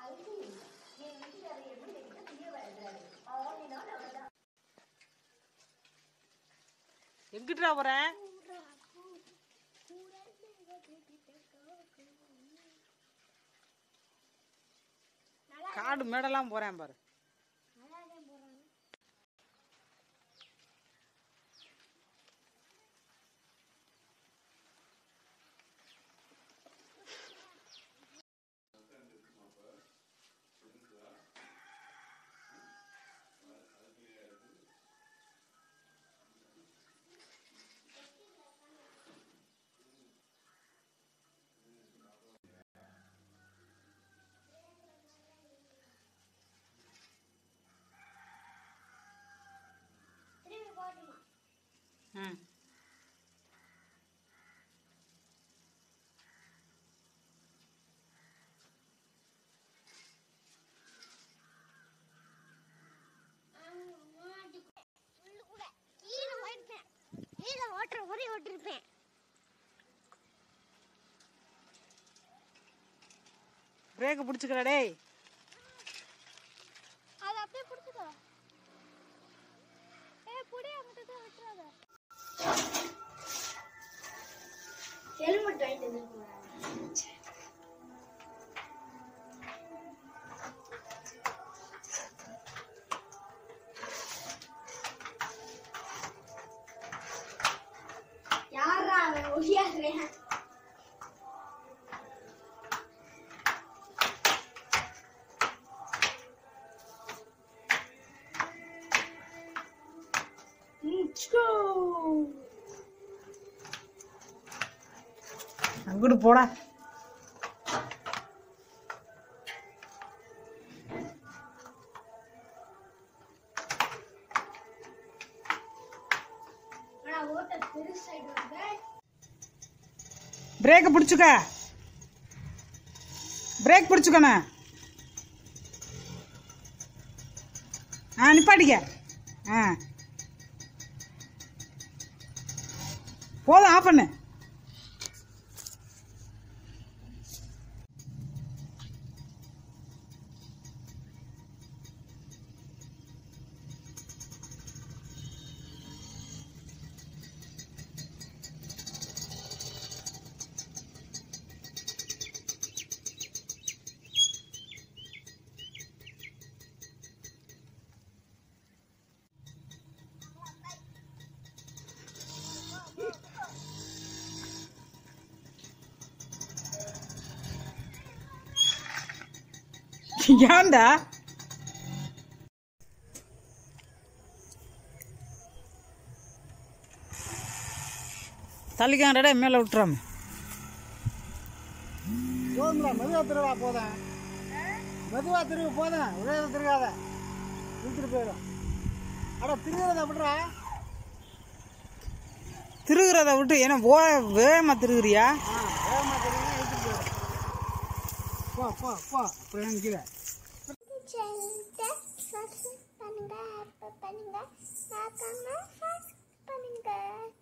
எங்கிட்டுடா போற காடு மேடெல்லாம் போறேன் பாரு ம் கீழே ஓட்டிருப்பேன் கீழே ஓட்டுற மாதிரி ஓட்டிருப்பேன் பிரேக்கை பிடிச்சிக்கடா டேய் அதை அப்படியே பிடிச்சிக்கோ ஏ புடி அங்கிட்ட தான் விட்டுறாத ஹெல்மெட் வாங்கிட்டு வந்துருக்கோம் யாரா அவன் ஒளியாடுறேன் Let's go. அங்கிட்டு போடா ஆனா ஓட்ட பெருசாயிட்டு வருது பிரேக்கை பிடிச்சிக்க பிரேக் பிடிச்சிக்கண்ணே ஆ நிப்பாட்டிக்க ஆ போதும் ஆஃப் பண்ணு ஏன்டா தள்ளிக்காண்டா மேலே விட்டுறாம போதும்டா மெதுவாக திருவா போதும் மெதுவாக திருவி போதும் ஒரே திருகாத இழுத்துட்டு போயிடும் அட திருகிறத விட்றா திருகிறத விட்டு ஏன்னா ஓ வேகமாக திருகிறியா ஆ வேகமாக திருவினா இழுத்துட்டு போயிடும் போ போ போ அப்புறம் நிற்கிற பண்ணுங்க பண்ணுங்க பண்ணுங்க பண்ணுங்க